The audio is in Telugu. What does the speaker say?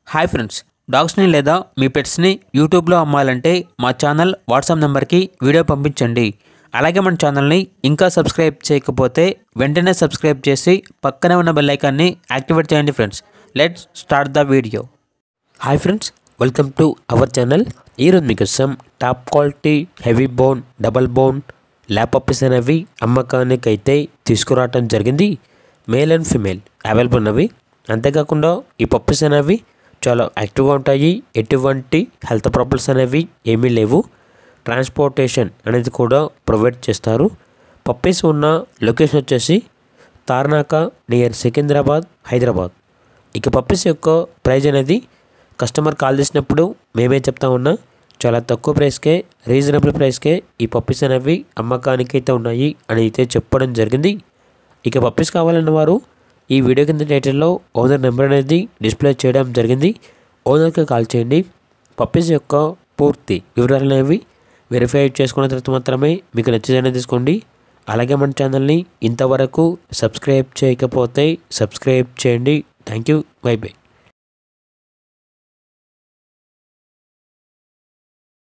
హాయ్ ఫ్రెండ్స్ డాగ్స్ని లేదా మీ పెట్స్ని యూట్యూబ్లో అమ్మాలంటే మా ఛానల్ వాట్సాప్ నెంబర్కి వీడియో పంపించండి అలాగే మన ఛానల్ని ఇంకా సబ్స్క్రైబ్ చేయకపోతే వెంటనే సబ్స్క్రైబ్ చేసి పక్కనే ఉన్న బెల్ ఐకాన్ని యాక్టివేట్ చేయండి friends let's start the video hi friends welcome to our channel ఈరోజు మీకోసం top quality heavy bone double bone lab puppies అనేవి అమ్మకానికి అయితే తీసుకురావటం జరిగింది మేల్ అండ్ ఫిమేల్ అవైలబుల్ ఉన్నవి అంతేకాకుండా ఈ పప్పీస్ అనేవి చాలా యాక్టివ్గా ఉంటాయి ఎటువంటి హెల్త్ ప్రాబ్లమ్స్ అనేవి ఏమీ లేవు ట్రాన్స్పోర్టేషన్ అనేది కూడా ప్రొవైడ్ చేస్తారు పప్పీస్ ఉన్న లొకేషన్ వచ్చేసి తార్నాక నియర్ సికింద్రాబాద్ హైదరాబాద్ ఇక పప్పీస్ యొక్క ప్రైజ్ అనేది కస్టమర్ కాల్ చేసినప్పుడు మేమే చెప్తా ఉన్నా చాలా తక్కువ ప్రైస్కే రీజనబుల్ ప్రైస్కే ఈ పప్పీస్ అనేవి అమ్మకానికి అయితే ఉన్నాయి అని అయితే చెప్పడం జరిగింది ఇక పప్పీస్ కావాలన్న వారు ఈ వీడియో కింద టైటిల్లో ఓనర్ నెంబర్ అనేది డిస్ప్లే చేయడం జరిగింది ఓనర్కి కాల్ చేయండి పప్పీస్ యొక్క పూర్తి వివరాలు అనేవి వెరిఫై చేసుకున్న తర్వాత మాత్రమే మీకు నచ్చేదైనా తీసుకోండి అలాగే మన ఛానల్ని ఇంతవరకు సబ్స్క్రైబ్ చేయకపోతే సబ్స్క్రైబ్ చేయండి థ్యాంక్ యూ బై బై